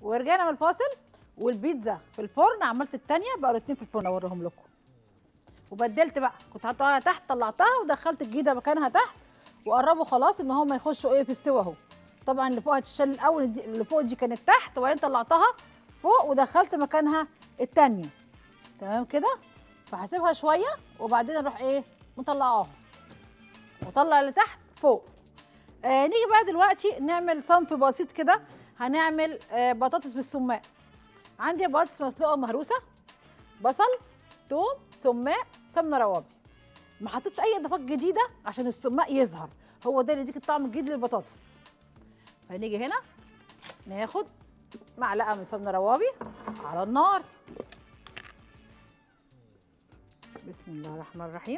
ورجعنا من الفاصل والبيتزا في الفرن عملت التانية بقوا الاتنين في الفرن اوريهم لكم وبدلت بقى كنت حاطاها تحت طلعتها ودخلت الجيده مكانها تحت وقربوا خلاص ان هم يخشوا ايه في السوا اهو طبعا اللي فوق هتشال الاول دي اللي فوق دي كانت تحت وبعدين طلعتها فوق ودخلت مكانها التانية تمام كده فهسيبها شويه وبعدين اروح ايه مطلعاها وطلع اللي تحت فوق آه نيجي بقى دلوقتي نعمل صنف بسيط كده هنعمل آه بطاطس بالسماق عندي بطاطس مسلوقه ومهروسه بصل توم سماق سمنه روابي ما حطيتش اي اضافات جديده عشان السماق يظهر هو ده اللي يديك الطعم الجديد للبطاطس فنيجي هنا ناخد معلقه من سمنه روابي على النار بسم الله الرحمن الرحيم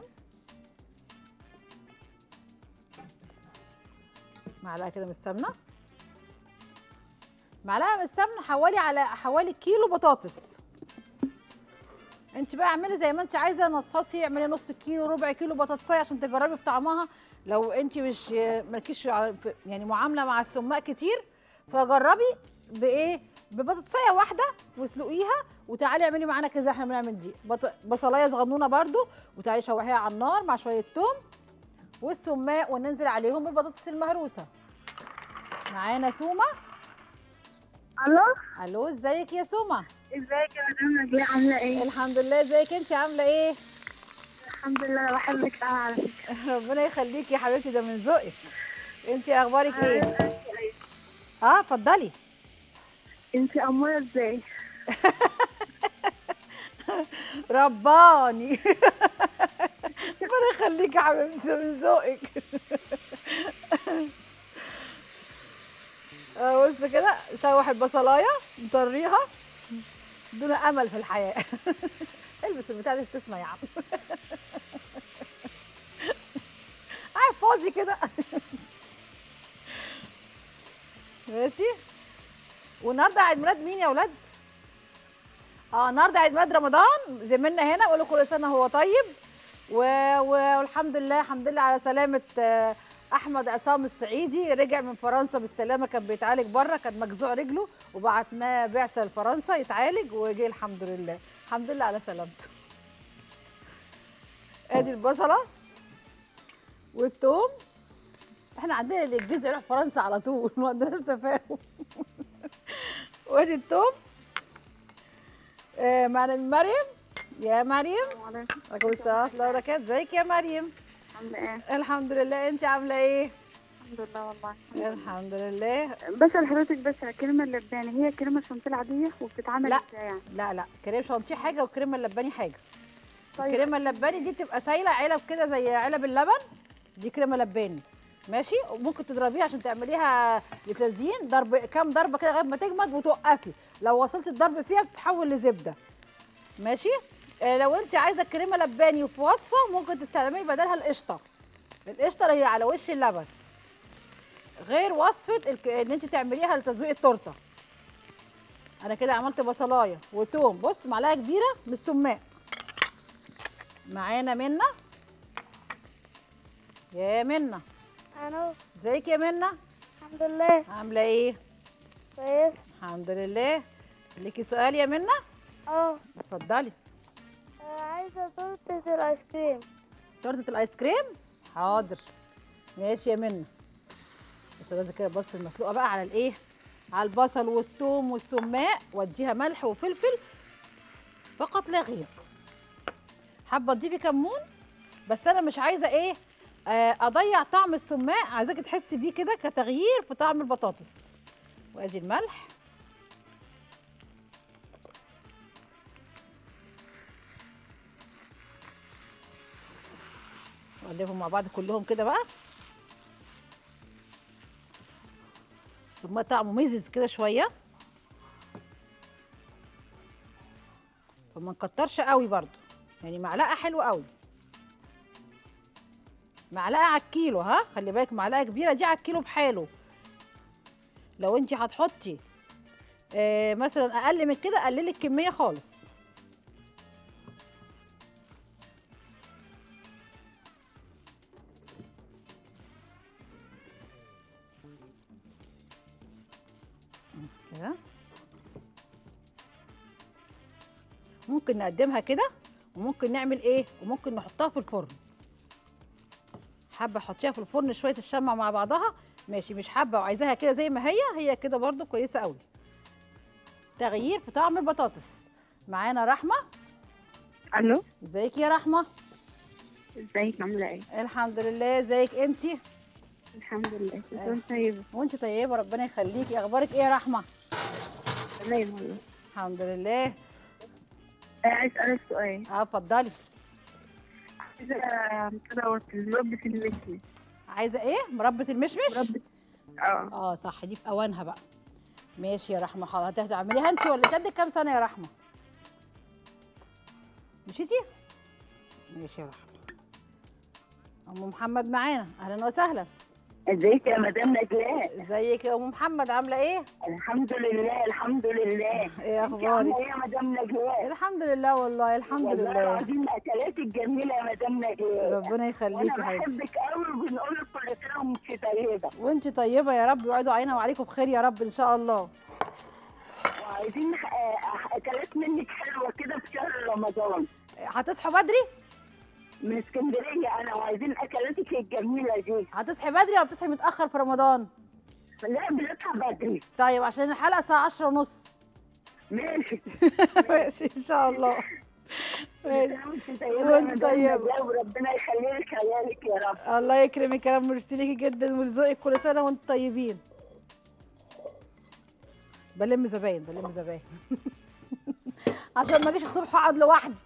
معلقه كده من السمنه معلقه من السمنه حوالي على حوالي كيلو بطاطس انت بقى اعملي زي ما انت عايزه نصصي اعملي نص كيلو ربع كيلو بطاطسايه عشان تجربي في طعمها لو انت مش مالكيش ع- في- يعني معامله مع السماق كتير فجربي بايه ببطاطسايه واحده واسلقيها وتعالي اعملي معانا كده زي احنا بنعمل دي بط... بصلايه صغنونه برده وتعالي شوحيها على النار مع شويه توم والسماق وننزل عليهم بالبطاطس المهروسه معانا سومه الو الو ازيك يا سومه ازيك يا مدام نجلاء عامله ايه الحمد لله ازيك انت عامله ايه الحمد لله انا بحبك قوي على فكره ربنا يخليكي يا حبيبتي ده من ذوقك انت اخبارك ايه أيوة. اه اتفضلي انتي اموره ازاي رباني ربنا يخليكي يا حبيبتي ده من ذوقك اه بص كده شوح البصلايه نطريها دون امل في الحياه البس البتاع دي تسمع يا عم قاعد فاضي كده ماشي والنهارده عيد ميلاد مين يا ولاد؟ اه النهارده عيد ميلاد رمضان زميلنا هنا اقول له كل سنه هو طيب و... و... والحمد لله الحمد لله على سلامه آه، احمد عصام الصعيدي رجع من فرنسا بالسلامه كان بيتعالج بره كان مجزوع رجله وبعتناه بعثه لفرنسا يتعالج وجه الحمد لله الحمد لله على سلامته ادي البصله والثوم احنا عندنا اللي الجزء يروح فرنسا على طول ما عندناش تفاهم وادي الثوم آه معنا مريم يا مريم وعليكم عليكم السلام ورحمه الله وبركاته ازيك يا مريم عامله ايه الحمد لله انت عامله ايه الحمد لله والله الحمد لله بسأل حضرتك بس على الكريمه اللباني هي كريمه شانتيه عاديه وبتتعمل لا. ازاي يعني لا لا كريم شانتيه حاجه والكريمه اللباني حاجه طيب الكريمه اللباني دي بتبقى سايله علب كده زي علب اللبن دي كريمه لباني ماشي وممكن تضربيها عشان تعمليها لتزيين ضرب كام ضربه كده لغايه ما تجمد وتوقفي لو وصلت الضرب فيها بتتحول لزبده ماشي آه لو انت عايزه الكريمه لباني في وصفه ممكن تستخدمي بدلها القشطه القشطه اللي هي على وش اللبن غير وصفه الك... ان انت تعمليها لتزويق التورته انا كده عملت بصلايه وتوم بص معلقه كبيره من السماق معانا منى يا منى انا ازيك يا منى الحمد لله عامله ايه كويس الحمد لله ليكي سؤال يا منى اه اتفضلي عايزه تورته الايس كريم تورته الايس كريم حاضر ماشي يا منى بس لازم كده البصل المسلوقه بقى على الايه على البصل والثوم والسماق واديها ملح وفلفل فقط لا غير حابه تضيفي كمون بس انا مش عايزه ايه آه، اضيع طعم السماق عايزاكي تحسي بيه كده كتغيير في طعم البطاطس وادي الملح نقلبهم مع بعض كلهم كده بقى السماق طعمه مزز كده شويه فما نكترش قوي برضو يعني معلقه حلوه قوي معلقه على الكيلو ها خلي بالك معلقه كبيره دي على الكيلو بحاله لو انت هتحطي آه مثلا اقل من كده قللي الكميه خالص كده ممكن نقدمها كده وممكن نعمل ايه وممكن نحطها في الفرن حابه احطيها في الفرن شويه تشمع مع بعضها ماشي مش حابه وعايزاها كده زي ما هي هي كده برضو كويسه قوي تغيير في طعم البطاطس معانا رحمه الو ازيك يا رحمه ازيك عامله ايه الحمد لله ازيك انتي الحمد لله كنت طيبه وانت طيبه ربنا يخليكي اخبارك ايه يا رحمه تمام والله الحمد لله آه، عايز اسالك سؤال اه اتفضلي عايزه كده مربى المثل عايزه ايه مربى المشمش مربى اه اه صح دي في اوانها بقى ماشي يا رحمه حاضر هتعمليها انت ولا انت عندك كام سنه يا رحمه مشيتي ماشي يا رحمه ام محمد معانا اهلا وسهلا ازيك يا مدام نجلاء ازيك يا ام محمد عامله ايه الحمد لله الحمد لله ايه انت اخبارك عامله ايه يا مدام نجلاء الحمد لله والله الحمد والله لله العظيم الاكلات الجميله يا مدام نجلاء ربنا يخليكي وانا يا حبيبتي بحبك قوي وبنقول لك كل سنه وانت طيبه وانت طيبه يا رب ويقعدوا علينا وعليكم بخير يا رب ان شاء الله وعايزين آه، آه، اكلات منك حلوه كده في شهر رمضان هتصحوا بدري من اسكندريه انا وعايزين اكلاتك الجميله دي هتصحي بدري ولا بتصحي متاخر في رمضان لا بنصحى بدري طيب عشان الحلقه الساعه 10 ونص ماشي ماشي ان شاء الله ماشي. وانت طيبه يا وانت مدام طيبة. نجلاء وربنا يخلي لك عيالك يا رب الله يكرمك يا رب ميرسي ليكي جدا ويرزقك كل سنه وانتم طيبين بلم زباين بلم زباين عشان ما اجيش الصبح اقعد لوحدي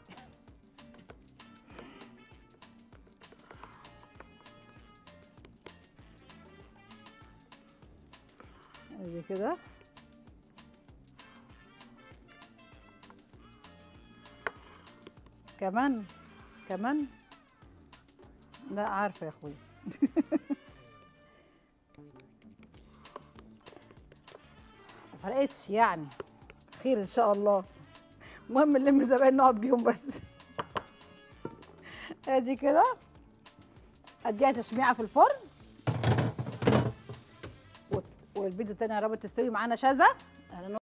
ادي كده كمان كمان لا عارفه يا اخويا ما فرقتش يعني خير ان شاء الله المهم نلم زباين نقعد بيهم بس ادي كده اديها تشميعه في الفرن و- والبيتزا التانية يا رب تستوي معانا شذا